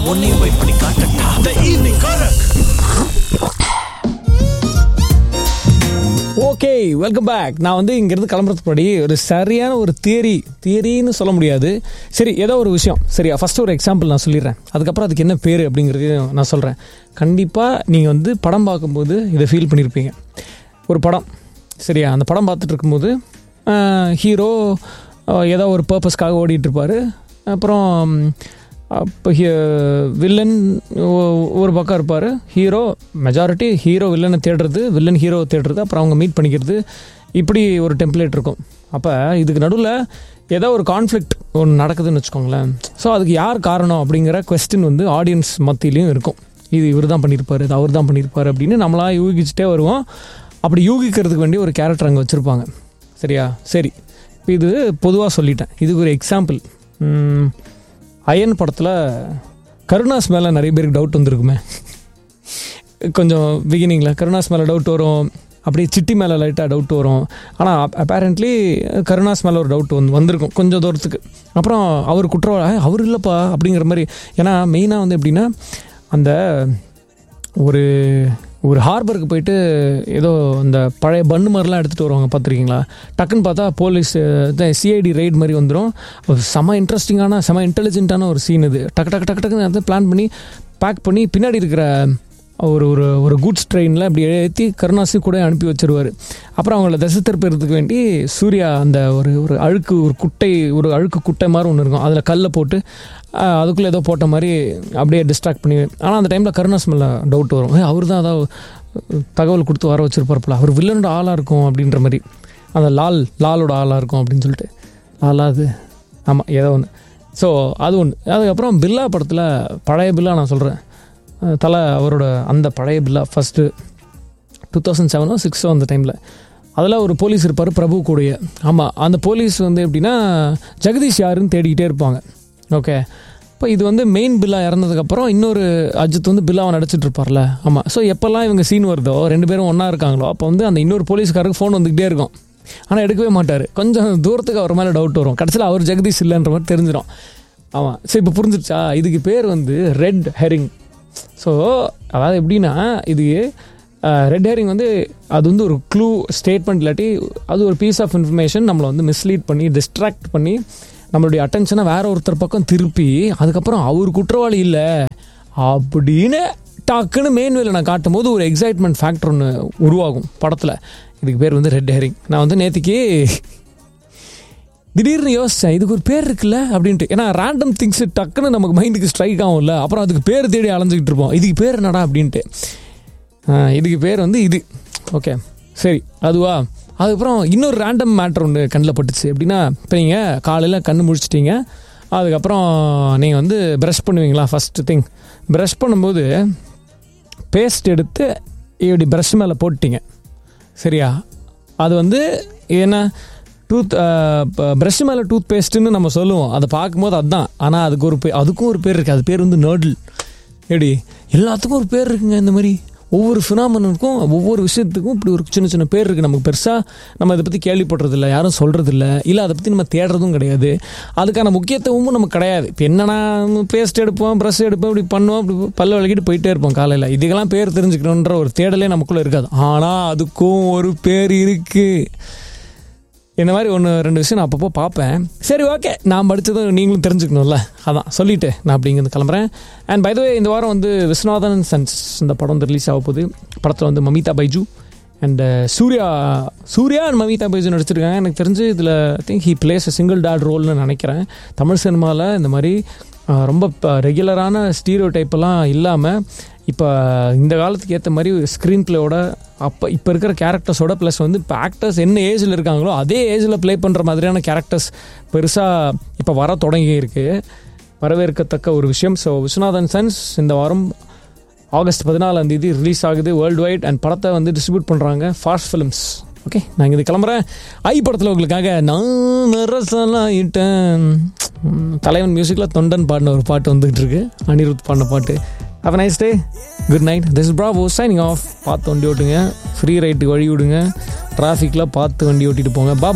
உன்னையும் போய் பண்ணி காட்டட்டா த ஈவினிங் காரக் ஓகே வெல்கம் பேக் நான் வந்து இங்கேருந்து கிளம்புறதுக்கு முன்னாடி ஒரு சரியான ஒரு தியரி தியரின்னு சொல்ல முடியாது சரி ஏதோ ஒரு விஷயம் சரியா ஃபர்ஸ்ட் ஒரு எக்ஸாம்பிள் நான் சொல்லிடுறேன் அதுக்கப்புறம் அதுக்கு என்ன பேர் அப்படிங்கிறதையும் நான் சொல்கிறேன் கண்டிப்பாக நீங்கள் வந்து படம் பார்க்கும்போது இதை ஃபீல் பண்ணியிருப்பீங்க ஒரு படம் சரியா அந்த படம் பார்த்துட்டு இருக்கும்போது ஹீரோ ஏதோ ஒரு பர்பஸ்க்காக ஓடிட்டு இருப்பாரு அப்புறம் அப்போ வில்லன் ஒரு பக்கம் இருப்பார் ஹீரோ மெஜாரிட்டி ஹீரோ வில்லனை தேடுறது வில்லன் ஹீரோ தேடுறது அப்புறம் அவங்க மீட் பண்ணிக்கிறது இப்படி ஒரு டெம்ப்ளேட் இருக்கும் அப்போ இதுக்கு நடுவில் ஏதோ ஒரு கான்ஃப்ளிக்ட் ஒன்று நடக்குதுன்னு வச்சுக்கோங்களேன் ஸோ அதுக்கு யார் காரணம் அப்படிங்கிற கொஸ்டின் வந்து ஆடியன்ஸ் மத்தியிலையும் இருக்கும் இது இவர் தான் பண்ணியிருப்பார் இது அவர் தான் பண்ணியிருப்பார் அப்படின்னு நம்மளா யூகிச்சுட்டே வருவோம் அப்படி யூகிக்கிறதுக்கு வேண்டி ஒரு கேரக்டர் அங்கே வச்சுருப்பாங்க சரியா சரி இப்போ இது பொதுவாக சொல்லிட்டேன் இதுக்கு ஒரு எக்ஸாம்பிள் அயன் படத்தில் கருணாஸ் மேலே நிறைய பேருக்கு டவுட் வந்திருக்குமே கொஞ்சம் பிகினிங்கில் கருணாஸ் மேலே டவுட் வரும் அப்படியே சிட்டி மேலே லைட்டாக டவுட் வரும் ஆனால் அப்பேரண்ட்லி கருணாஸ் மேலே ஒரு டவுட் வந்து வந்திருக்கும் கொஞ்சம் தூரத்துக்கு அப்புறம் அவர் குற்றவாளி அவர் இல்லைப்பா அப்படிங்கிற மாதிரி ஏன்னா மெயினாக வந்து எப்படின்னா அந்த ஒரு ஒரு ஹார்பருக்கு போயிட்டு ஏதோ அந்த பழைய பண்ணு மாதிரிலாம் எடுத்துகிட்டு வருவாங்க பார்த்துருக்கீங்களா டக்குன்னு பார்த்தா போலீஸ் சிஐடி ரைட் மாதிரி வந்துடும் செம இன்ட்ரெஸ்டிங்கான செம இன்டெலிஜென்ட்டான ஒரு சீன் இது டக்கு டக்கு டக்கு டக்குன்னு அதை பிளான் பண்ணி பேக் பண்ணி பின்னாடி இருக்கிற ஒரு ஒரு ஒரு குட்ஸ் ட்ரெயினில் இப்படி ஏற்றி கருணாசி கூட அனுப்பி வச்சிருவார் அப்புறம் அவங்கள திசை திருப்பறதுக்கு வேண்டி சூர்யா அந்த ஒரு ஒரு அழுக்கு ஒரு குட்டை ஒரு அழுக்கு குட்டை மாதிரி ஒன்று இருக்கும் அதில் கல்லை போட்டு அதுக்குள்ளே ஏதோ போட்ட மாதிரி அப்படியே டிஸ்ட்ராக்ட் பண்ணி ஆனால் அந்த டைமில் கருணாஸ் மேலே டவுட் வரும் அவர் தான் அதாவது தகவல் கொடுத்து வர வச்சிருப்பார்ப்பல அவர் வில்லனோட ஆளாக இருக்கும் அப்படின்ற மாதிரி அந்த லால் லாலோட ஆளாக இருக்கும் அப்படின்னு சொல்லிட்டு லாலா அது ஆமாம் ஏதோ ஒன்று ஸோ அது ஒன்று அதுக்கப்புறம் பில்லா படத்தில் பழைய பில்லா நான் சொல்கிறேன் தலை அவரோட அந்த பழைய பில்லா ஃபஸ்ட்டு டூ தௌசண்ட் செவனோ சிக்ஸோ அந்த டைமில் அதில் ஒரு போலீஸ் இருப்பார் பிரபு கூடைய ஆமாம் அந்த போலீஸ் வந்து எப்படின்னா ஜெகதீஷ் யாருன்னு தேடிக்கிட்டே இருப்பாங்க ஓகே இப்போ இது வந்து மெயின் பில்லா இறந்ததுக்கப்புறம் இன்னொரு அஜித் வந்து பில்லாவை நடிச்சிட்டு இருப்பார்ல ஆமாம் ஸோ எப்போல்லாம் இவங்க சீன் வருதோ ரெண்டு பேரும் ஒன்றா இருக்காங்களோ அப்போ வந்து அந்த இன்னொரு போலீஸ்காரருக்கு ஃபோன் வந்துக்கிட்டே இருக்கும் ஆனால் எடுக்கவே மாட்டார் கொஞ்சம் தூரத்துக்கு அவர் மேலே டவுட் வரும் கடைசியில் அவர் ஜெகதீஷ் இல்லைன்ற மாதிரி தெரிஞ்சிடும் ஆமாம் சரி இப்போ புரிஞ்சிருச்சா இதுக்கு பேர் வந்து ரெட் ஹெரிங் ஸோ அதாவது எப்படின்னா இது ரெட் ஹேரிங் வந்து அது வந்து ஒரு க்ளூ ஸ்டேட்மெண்ட் இல்லாட்டி அது ஒரு பீஸ் ஆஃப் இன்ஃபர்மேஷன் நம்மளை வந்து மிஸ்லீட் பண்ணி டிஸ்ட்ராக்ட் பண்ணி நம்மளுடைய அட்டென்ஷனை வேற ஒருத்தர் பக்கம் திருப்பி அதுக்கப்புறம் அவர் குற்றவாளி இல்லை அப்படின்னு டக்குன்னு மெயின் வேலை நான் காட்டும் போது ஒரு எக்ஸைட்மெண்ட் ஃபேக்டர் ஒன்று உருவாகும் படத்தில் இதுக்கு பேர் வந்து ரெட் ஹேரிங் நான் வந்து நேற்றுக்கு திடீர்னு யோசித்தேன் இதுக்கு ஒரு பேர் இருக்குல்ல அப்படின்ட்டு ஏன்னா ரேண்டம் திங்ஸ் டக்குன்னு நமக்கு மைண்டுக்கு ஸ்ட்ரைக் ஆகும்ல அப்புறம் அதுக்கு பேர் தேடி அலைஞ்சிக்கிட்டு இருப்போம் இதுக்கு பேர் என்னடா அப்படின்ட்டு இதுக்கு பேர் வந்து இது ஓகே சரி அதுவா அதுக்கப்புறம் இன்னொரு ரேண்டம் மேட்ரு ஒன்று கண்ணில் பட்டுச்சு எப்படின்னா இப்போ நீங்கள் காலையில் கண்ணு முடிச்சிட்டிங்க அதுக்கப்புறம் நீங்கள் வந்து ப்ரஷ் பண்ணுவீங்களா ஃபஸ்ட்டு திங் ப்ரஷ் பண்ணும்போது பேஸ்ட் எடுத்து இப்படி ப்ரஷ் மேலே போட்டிங்க சரியா அது வந்து என்ன டூத் ப்ரஷ் மேலே டூத் பேஸ்ட்டுன்னு நம்ம சொல்லுவோம் அதை பார்க்கும்போது அதுதான் ஆனால் அதுக்கு ஒரு பேர் அதுக்கும் ஒரு பேர் இருக்குது அது பேர் வந்து நர்டில் எப்படி எல்லாத்துக்கும் ஒரு பேர் இருக்குங்க இந்த மாதிரி ஒவ்வொரு ஃபினாமனுக்கும் ஒவ்வொரு விஷயத்துக்கும் இப்படி ஒரு சின்ன சின்ன பேர் இருக்குது நமக்கு பெருசாக நம்ம இதை பற்றி கேள்விப்படுறதில்ல யாரும் சொல்கிறதில்ல இல்லை அதை பற்றி நம்ம தேடுறதும் கிடையாது அதுக்கான முக்கியத்துவமும் நமக்கு கிடையாது இப்போ என்னன்னா பேஸ்ட் எடுப்போம் ப்ரஷ் எடுப்போம் இப்படி பண்ணுவோம் இப்படி பல்ல விளக்கிட்டு போயிட்டே இருப்போம் காலையில் இதுக்கெல்லாம் பேர் தெரிஞ்சுக்கணுன்ற ஒரு தேடலே நமக்குள்ளே இருக்காது ஆனால் அதுக்கும் ஒரு பேர் இருக்குது இந்த மாதிரி ஒன்று ரெண்டு விஷயம் நான் அப்பப்போ பார்ப்பேன் சரி ஓகே நான் படித்ததும் நீங்களும் தெரிஞ்சுக்கணும்ல அதான் சொல்லிவிட்டு நான் அப்படிங்கிறது கிளம்புறேன் அண்ட் பைதவே இந்த வாரம் வந்து விஸ்வநாதன் சன்ஸ் இந்த படம் வந்து ரிலீஸ் ஆக போகுது படத்தில் வந்து மமிதா பைஜு அண்ட் சூர்யா சூர்யா அண்ட் மமிதா பைஜு நடிச்சிருக்காங்க எனக்கு தெரிஞ்சு இதில் I think he plays a single dad ரோல்னு நினைக்கிறேன் தமிழ் சினிமாவில் இந்த மாதிரி ரொம்ப ரெகுலரான ஸ்டீரியோ டைப்பெல்லாம் இல்லாமல் இப்போ இந்த காலத்துக்கு ஏற்ற மாதிரி ஸ்க்ரீன் பிளேயோட அப்போ இப்போ இருக்கிற கேரக்டர்ஸோட ப்ளஸ் வந்து இப்போ ஆக்டர்ஸ் என்ன ஏஜில் இருக்காங்களோ அதே ஏஜில் ப்ளே பண்ணுற மாதிரியான கேரக்டர்ஸ் பெருசாக இப்போ வர தொடங்கி இருக்கு வரவேற்கத்தக்க ஒரு விஷயம் ஸோ விஸ்வநாதன் சன்ஸ் இந்த வாரம் ஆகஸ்ட் பதினாலாம் தேதி ரிலீஸ் ஆகுது வேர்ல்டு வைட் அண்ட் படத்தை வந்து டிஸ்ட்ரிபியூட் பண்ணுறாங்க ஃபாஸ்ட் ஃபிலிம்ஸ் ஓகே நான் இது கிளம்புறேன் ஐ படத்தில் உங்களுக்காக நான் அரசலாயிட்டேன் தலைவன் மியூசிக்கில் தொண்டன் பாடின ஒரு பாட்டு வந்துகிட்டு இருக்கு அனிருத் பாடின பாட்டு how nice day good night this Bravo signing off பார்த்து வண்டி ஓட்டுங்க ஃப்ரீ ரைட்டுக்கு வழி விடுங்க டிராஃபிக்கில் பார்த்து வண்டி ஓட்டிட்டு போங்க பாபா